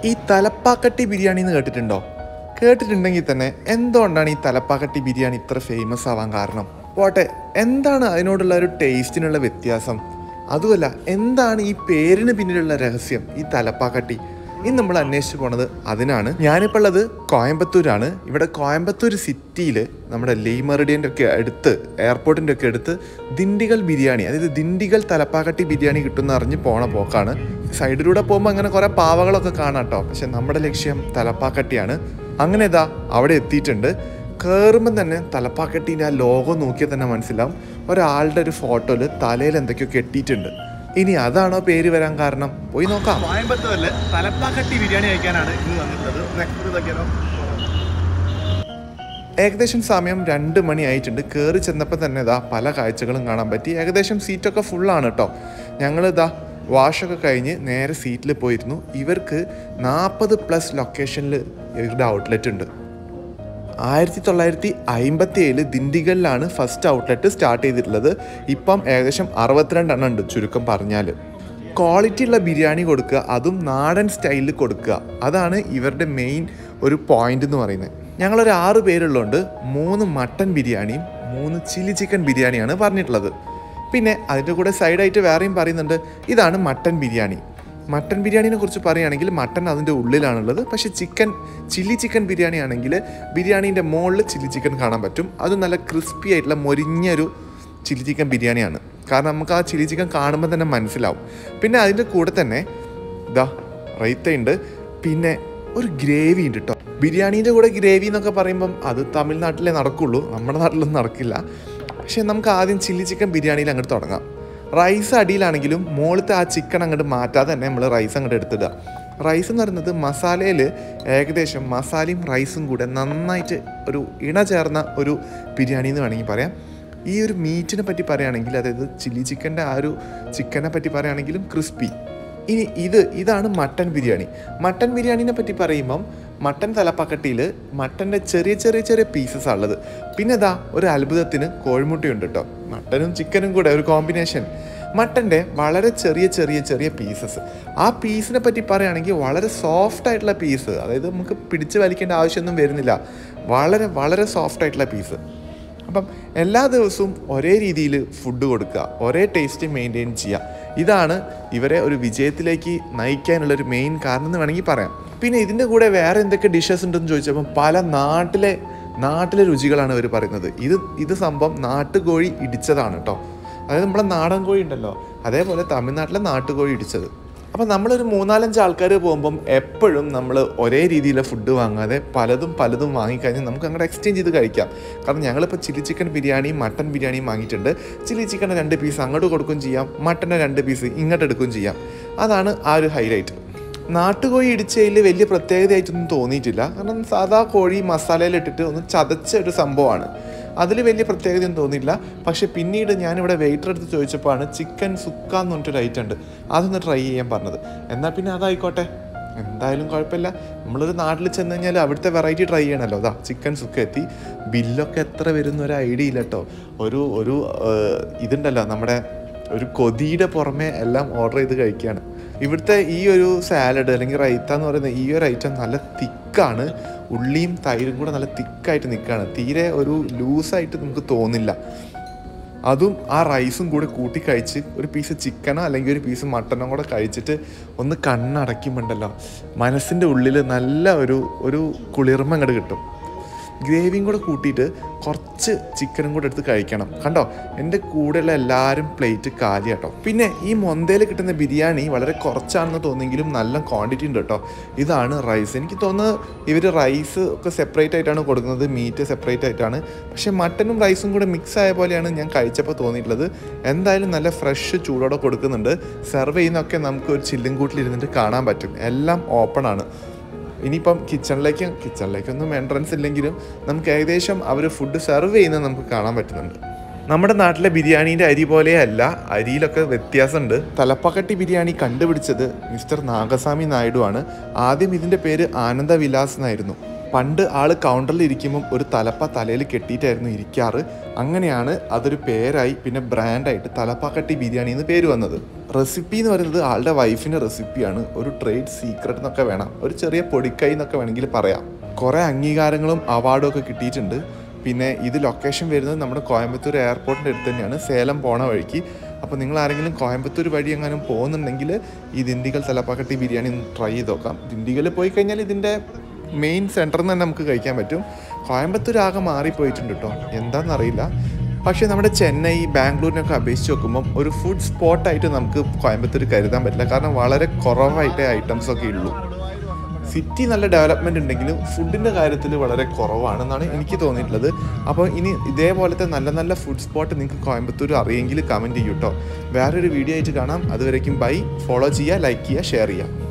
ഈ തലപ്പാക്കട്ടി ബിരിയാണി എന്ന് കേട്ടിട്ടുണ്ടോ കേട്ടിട്ടുണ്ടെങ്കിൽ തന്നെ എന്തുകൊണ്ടാണ് ഈ തലപ്പാക്കട്ടി ബിരിയാണി ഇത്ര ഫേമസ് ആവാൻ കാരണം പോട്ടെ എന്താണ് അതിനോടുള്ള ഒരു ടേസ്റ്റിനുള്ള വ്യത്യാസം അതുമല്ല എന്താണ് ഈ പേരിന് പിന്നിലുള്ള രഹസ്യം ഈ തലപ്പാക്കട്ടി ഇന്ന് നമ്മൾ അന്വേഷിച്ച് പോണത് അതിനാണ് ഞാനിപ്പോൾ ഉള്ളത് കോയമ്പത്തൂരാണ് ഇവിടെ കോയമ്പത്തൂർ സിറ്റിയിൽ നമ്മുടെ ലെയ്മറിഡിയൻ്റെ ഒക്കെ അടുത്ത് എയർപോർട്ടിൻ്റെ ഒക്കെ അടുത്ത് ദിണ്ടിഗൽ ബിരിയാണി അതായത് ദിണ്ടിഗൽ തലപ്പാക്കട്ടി ബിരിയാണി കിട്ടുന്ന അറിഞ്ഞ് പോണ പോക്കാണ് സൈഡിലൂടെ പോകുമ്പോൾ അങ്ങനെ കുറേ പാവകളൊക്കെ കാണാം കേട്ടോ പക്ഷെ നമ്മുടെ ലക്ഷ്യം തലപ്പാക്കട്ടിയാണ് അങ്ങനെ ഇതാ അവിടെ എത്തിയിട്ടുണ്ട് കയറുമ്പം തന്നെ തലപ്പാക്കട്ടീൻ്റെ ആ ലോഗോ നോക്കിയാൽ തന്നെ മനസ്സിലാവും ഒരാളുടെ ഒരു ഫോട്ടോയിൽ തലയിൽ എന്തൊക്കെയോ കെട്ടിയിട്ടുണ്ട് ഇനി അതാണോ പേര് വരാൻ കാരണം പോയി നോക്കാം കോയമ്പത്തൂരില് തലപ്പാക്കട്ടി ബിരിയാണി കഴിക്കാനാണ് ഇന്ന് വന്നിട്ടുള്ളത് നെക്സ്റ്റ് ഇതൊക്കെയാണോ ഏകദേശം സമയം രണ്ട് മണി ആയിട്ടുണ്ട് കയറി ചെന്നപ്പോൾ തന്നെ ഇതാ പല കാഴ്ചകളും കാണാൻ പറ്റി ഏകദേശം സീറ്റൊക്കെ ഫുള്ളാണ് കേട്ടോ ഞങ്ങൾ ഇതാ വാഷൊക്കെ കഴിഞ്ഞ് നേരെ സീറ്റിൽ പോയിരുന്നു ഇവർക്ക് നാൽപ്പത് പ്ലസ് ലൊക്കേഷനിൽ ഇവരുടെ ഔട്ട്ലെറ്റ് ഉണ്ട് ആയിരത്തി തൊള്ളായിരത്തി അമ്പത്തി ഏഴില് ദിണ്ടിഗലിലാണ് ഫസ്റ്റ് ഔട്ട്ലെറ്റ് സ്റ്റാർട്ട് ചെയ്തിട്ടുള്ളത് ഇപ്പം ഏകദേശം അറുപത്തിരണ്ടെണ്ണം ഉണ്ട് ചുരുക്കം പറഞ്ഞാൽ ക്വാളിറ്റി ഉള്ള ബിരിയാണി കൊടുക്കുക അതും നാടൻ സ്റ്റൈലിൽ കൊടുക്കുക അതാണ് ഇവരുടെ മെയിൻ ഒരു പോയിന്റ് എന്ന് പറയുന്നത് ഞങ്ങളൊരു ആറ് പേരുള്ളതുകൊണ്ട് മൂന്ന് മട്ടൻ ബിരിയാണിയും മൂന്ന് ചില്ലി ചിക്കൻ ബിരിയാണിയാണ് പറഞ്ഞിട്ടുള്ളത് പിന്നെ അതിൻ്റെ കൂടെ സൈഡായിട്ട് വേറെയും പറയുന്നുണ്ട് ഇതാണ് മട്ടൻ ബിരിയാണി മട്ടൻ ബിരിയാണിനെ കുറിച്ച് പറയുകയാണെങ്കിൽ മട്ടൻ അതിൻ്റെ ഉള്ളിലാണുള്ളത് പക്ഷേ ചിക്കൻ ചില്ലി ചിക്കൻ ബിരിയാണി ആണെങ്കിൽ ബിരിയാണീൻ്റെ മുകളിൽ ചില്ലി ചിക്കൻ കാണാൻ പറ്റും അത് നല്ല ക്രിസ്പി ആയിട്ടുള്ള മൊരിഞ്ഞൊരു ചില്ലി ചിക്കൻ ബിരിയാണിയാണ് കാരണം നമുക്ക് ആ ചില്ലി ചിക്കൻ കാണുമ്പോൾ തന്നെ മനസ്സിലാവും പിന്നെ അതിൻ്റെ കൂടെ തന്നെ ഇതാ റൈത്തയുണ്ട് പിന്നെ ഒരു ഗ്രേവി ഉണ്ട് കേട്ടോ ബിരിയാണീൻ്റെ കൂടെ ഗ്രേവി എന്നൊക്കെ പറയുമ്പം അത് തമിഴ്നാട്ടിലേ നടക്കുള്ളൂ നമ്മുടെ നാട്ടിലൊന്നും നടക്കില്ല പക്ഷേ നമുക്ക് ആദ്യം ചില്ലി ചിക്കൻ ബിരിയാണിയിൽ അങ്ങോട്ട് തുടങ്ങാം റൈസ് അടിയിലാണെങ്കിലും മുകളിലത്തെ ആ ചിക്കൻ അങ്ങോട്ട് മാറ്റാതെ തന്നെ നമ്മൾ റൈസ് അങ്ങോട്ട് എടുത്തിടുക റൈസ് എന്ന് പറയുന്നത് മസാലയിൽ ഏകദേശം മസാലയും റൈസും കൂടെ നന്നായിട്ട് ഒരു ഇണ ചേർന്ന ഒരു ബിരിയാണി എന്ന് വേണമെങ്കിൽ പറയാം ഈ ഒരു മീറ്റിനെ പറ്റി പറയുകയാണെങ്കിൽ അതായത് ചില്ലി ചിക്കൻ്റെ ആ ഒരു ചിക്കനെ പറ്റി പറയുകയാണെങ്കിലും ക്രിസ്പി ഇനി ഇത് ഇതാണ് മട്ടൻ ബിരിയാണി മട്ടൻ ബിരിയാണിനെ പറ്റി പറയുമ്പം മട്ടൻ തലപ്പക്കട്ടിയിൽ മട്ടൻ്റെ ചെറിയ ചെറിയ ചെറിയ പീസസ് ഉള്ളത് പിന്നെ ഇതാ ഒരു അത്ഭുതത്തിന് കോഴിമുട്ടയുണ്ട് കേട്ടോ മട്ടനും ചിക്കനും കൂടെ ഒരു കോമ്പിനേഷൻ മട്ടൻ്റെ വളരെ ചെറിയ ചെറിയ ചെറിയ പീസസ് ആ പീസിനെ പറ്റി പറയുകയാണെങ്കിൽ വളരെ സോഫ്റ്റ് ആയിട്ടുള്ള പീസ് അതായത് നമുക്ക് പിടിച്ച് വലിക്കേണ്ട ആവശ്യമൊന്നും വരുന്നില്ല വളരെ വളരെ സോഫ്റ്റ് ആയിട്ടുള്ള പീസ് അപ്പം എല്ലാ ദിവസവും ഒരേ രീതിയിൽ ഫുഡ് കൊടുക്കുക ഒരേ ടേസ്റ്റ് മെയിൻറ്റെയിൻ ചെയ്യുക ഇതാണ് ഇവരെ ഒരു വിജയത്തിലേക്ക് നയിക്കാനുള്ള ഒരു മെയിൻ കാരണം എന്ന് വേണമെങ്കിൽ പറയാം പിന്നെ ഇതിൻ്റെ കൂടെ വേറെ എന്തൊക്കെ ഡിഷസ് ഉണ്ടെന്ന് ചോദിച്ചപ്പം പല നാട്ടിലെ നാട്ടിലെ രുചികളാണ് ഇവർ പറയുന്നത് ഇത് ഇത് സംഭവം നാട്ടുകോഴി ഇടിച്ചതാണ് കേട്ടോ അതായത് നമ്മളെ നാടൻ കോഴി ഉണ്ടല്ലോ അതേപോലെ തമിഴ്നാട്ടിലെ നാട്ടുകോഴി ഇടിച്ചത് അപ്പം നമ്മളൊരു മൂന്നാലഞ്ച് ആൾക്കാർ പോകുമ്പം എപ്പോഴും നമ്മൾ ഒരേ രീതിയിലെ ഫുഡ് വാങ്ങാതെ പലതും പലതും വാങ്ങിക്കഴിഞ്ഞാൽ നമുക്ക് അങ്ങോട്ട് എക്സ്ചേഞ്ച് ചെയ്ത് കഴിക്കാം കാരണം ഞങ്ങളിപ്പോൾ ചില്ലി ചിക്കൻ ബിരിയാണിയും മട്ടൻ ബിരിയാണിയും വാങ്ങിയിട്ടുണ്ട് ചില്ലി ചിക്കൻ്റെ രണ്ട് പീസ് അങ്ങോട്ട് കൊടുക്കുകയും ചെയ്യാം മട്ടൻ്റെ രണ്ട് പീസ് ഇങ്ങോട്ട് എടുക്കുകയും ചെയ്യാം അതാണ് ആ ഒരു ഹൈലൈറ്റ് നാട്ടുകോഴി ഇടിച്ചതിൽ വലിയ പ്രത്യേകതയായിട്ടൊന്നും തോന്നിയിട്ടില്ല കാരണം സാധാ കോഴി മസാലയിലിട്ടിട്ട് ഒന്ന് ചതച്ച ഒരു സംഭവമാണ് അതിൽ വലിയ പ്രത്യേകതയൊന്നും തോന്നിയില്ല പക്ഷേ പിന്നീട് ഞാനിവിടെ വെയിറ്റർ എടുത്ത് ചോദിച്ചപ്പോഴാണ് ചിക്കൻ സുക്ക എന്ന് പറഞ്ഞിട്ടൊരു ഐറ്റം ഉണ്ട് അതൊന്ന് ട്രൈ ചെയ്യാൻ പറഞ്ഞത് എന്നാൽ പിന്നെ അതായിക്കോട്ടെ എന്തായാലും കുഴപ്പമില്ല നമ്മളൊരു നാട്ടിൽ ചെന്ന് കഴിഞ്ഞാൽ അവിടുത്തെ വെറൈറ്റി ട്രൈ ചെയ്യണമല്ലോ അതാ ചിക്കൻ സുക്ക എത്തി ബില്ലൊക്കെ എത്ര വരുന്ന ഒരു ഐഡിയ ഇല്ല കേട്ടോ ഒരു ഒരു ഏഹ്, ഇതുണ്ടല്ലോ നമ്മുടെ ഒരു കൊതിയുടെ പുറമെ എല്ലാം ഓർഡർ ചെയ്ത് കഴിക്കുകയാണ് ഇവിടുത്തെ ഈ ഒരു സാലഡ് അല്ലെങ്കിൽ റൈത്ത എന്ന് പറയുന്ന ഈ ഒരു ഐറ്റം നല്ല തിക്കാണ് ഉള്ളിയും തൈരും കൂടെ നല്ല തിക്കായിട്ട് നിൽക്കുകയാണ് തീരെ ഒരു ലൂസായിട്ട് നമുക്ക് തോന്നില്ല അതും ആ റൈസും കൂടെ കൂട്ടി കഴിച്ച് ഒരു പീസ് ചിക്കനോ അല്ലെങ്കിൽ ഒരു പീസ് മട്ടനോ കൂടെ കഴിച്ചിട്ട് ഒന്ന് കണ്ണടയ്ക്കുമ്പോണ്ടല്ലോ മനസ്സിൻ്റെ ഉള്ളിൽ നല്ല ഒരു ഒരു കുളിർമ അങ്ങോട്ട് കിട്ടും ഗ്രേവിയും കൂടെ കൂട്ടിയിട്ട് കുറച്ച് ചിക്കനും കൂടെ എടുത്ത് കഴിക്കണം കണ്ടോ എൻ്റെ കൂടെയുള്ള എല്ലാവരും പ്ലേറ്റ് കാലി കേട്ടോ പിന്നെ ഈ മൊന്തയിൽ കിട്ടുന്ന ബിരിയാണി വളരെ കുറച്ചാണെന്ന് തോന്നിയെങ്കിലും നല്ല ക്വാണ്ടിറ്റി ഉണ്ട് കേട്ടോ ഇതാണ് റൈസ് എനിക്ക് തോന്നുന്നത് ഇവർ റൈസ് ഒക്കെ സെപ്പറേറ്റ് ആയിട്ടാണ് കൊടുക്കുന്നത് മീറ്റ് സെപ്പറേറ്റ് ആയിട്ടാണ് പക്ഷേ മട്ടനും റൈസും കൂടെ മിക്സ് ആയ പോലെയാണ് ഞാൻ കഴിച്ചപ്പോൾ തോന്നിയിട്ടുള്ളത് എന്തായാലും നല്ല ഫ്രഷ് ചൂടോടെ കൊടുക്കുന്നുണ്ട് സെർവ് ചെയ്യുന്നതൊക്കെ നമുക്ക് ഒരു ചില്ലും കൂട്ടിലിരുന്നിട്ട് കാണാൻ പറ്റും എല്ലാം ഓപ്പൺ ആണ് ഇനിയിപ്പം കിച്ചണിലേക്ക് കിച്ചണിലേക്കൊന്നും എൻട്രൻസ് ഇല്ലെങ്കിലും നമുക്ക് ഏകദേശം അവർ ഫുഡ് സെർവ് ചെയ്യുന്നത് നമുക്ക് കാണാൻ പറ്റുന്നുണ്ട് നമ്മുടെ നാട്ടിലെ ബിരിയാണീൻ്റെ അരി പോലെയല്ല അരിയിലൊക്കെ വ്യത്യാസമുണ്ട് തലപ്പക്കട്ടി ബിരിയാണി കണ്ടുപിടിച്ചത് മിസ്റ്റർ നാഗസ്വാമി നായിഡു ആണ് ആദ്യം ഇതിൻ്റെ പേര് ആനന്ദ വിലാസ് എന്നായിരുന്നു പണ്ട് ആള് കൗണ്ടറിൽ ഇരിക്കുമ്പം ഒരു തലപ്പ തലയിൽ കെട്ടിയിട്ടായിരുന്നു ഇരിക്കാറ് അങ്ങനെയാണ് അതൊരു പേരായി പിന്നെ ബ്രാൻഡായിട്ട് തലപ്പാക്കട്ടി ബിരിയാണി എന്ന് പേര് വന്നത് റെസിപ്പി എന്ന് പറയുന്നത് ആളുടെ വൈഫിൻ്റെ റെസിപ്പിയാണ് ഒരു ട്രേഡ് സീക്രട്ട് എന്നൊക്കെ വേണം ഒരു ചെറിയ പൊടിക്കൈ എന്നൊക്കെ വേണമെങ്കിൽ പറയാം കുറേ അംഗീകാരങ്ങളും അവാർഡും ഒക്കെ കിട്ടിയിട്ടുണ്ട് പിന്നെ ഇത് ലൊക്കേഷൻ വരുന്നത് നമ്മുടെ കോയമ്പത്തൂർ എയർപോർട്ടിൻ്റെ അടുത്ത് തന്നെയാണ് സേലം പോണ വഴിക്ക് അപ്പോൾ നിങ്ങൾ ആരെങ്കിലും കോയമ്പത്തൂർ വഴി എങ്ങാനും പോകുന്നുണ്ടെങ്കിൽ ഈ ദിണ്ടിഗൽ തലപ്പാക്കട്ടി ബിരിയാണി ഒന്ന് ട്രൈ ചെയ്ത് നോക്കാം ദിണ്ടിഗൽ പോയി കഴിഞ്ഞാൽ ഇതിൻ്റെ മെയിൻ സെൻറ്ററിൽ നിന്ന് തന്നെ നമുക്ക് കഴിക്കാൻ പറ്റും കോയമ്പത്തൂർ ആകെ മാറിപ്പോയിട്ടുണ്ട് കേട്ടോ എന്താണെന്നറിയില്ല പക്ഷേ നമ്മുടെ ചെന്നൈ ബാംഗ്ലൂരിനൊക്കെ അപേക്ഷിച്ച് നോക്കുമ്പം ഒരു ഫുഡ് സ്പോട്ടായിട്ട് നമുക്ക് കോയമ്പത്തൂർ കരുതാൻ പറ്റില്ല കാരണം വളരെ കുറവായിട്ടേ ഐറ്റംസ് ഒക്കെ ഉള്ളൂ സിറ്റി നല്ല ഡെവലപ്മെന്റ് ഉണ്ടെങ്കിലും ഫുഡിന്റെ കാര്യത്തിൽ വളരെ കുറവാണെന്നാണ് എനിക്ക് തോന്നിയിട്ടുള്ളത് അപ്പോൾ ഇനി ഇതേപോലത്തെ നല്ല നല്ല ഫുഡ് സ്പോട്ട് നിങ്ങൾക്ക് കോയമ്പത്തൂർ അറിയെങ്കിൽ കമൻറ്റ് ചെയ്യൂ കേട്ടോ വേറൊരു വീഡിയോ ആയിട്ട് കാണാം അതുവരേക്കും ബൈ ഫോളോ ചെയ്യുക ലൈക്ക് ചെയ്യുക ഷെയർ ചെയ്യുക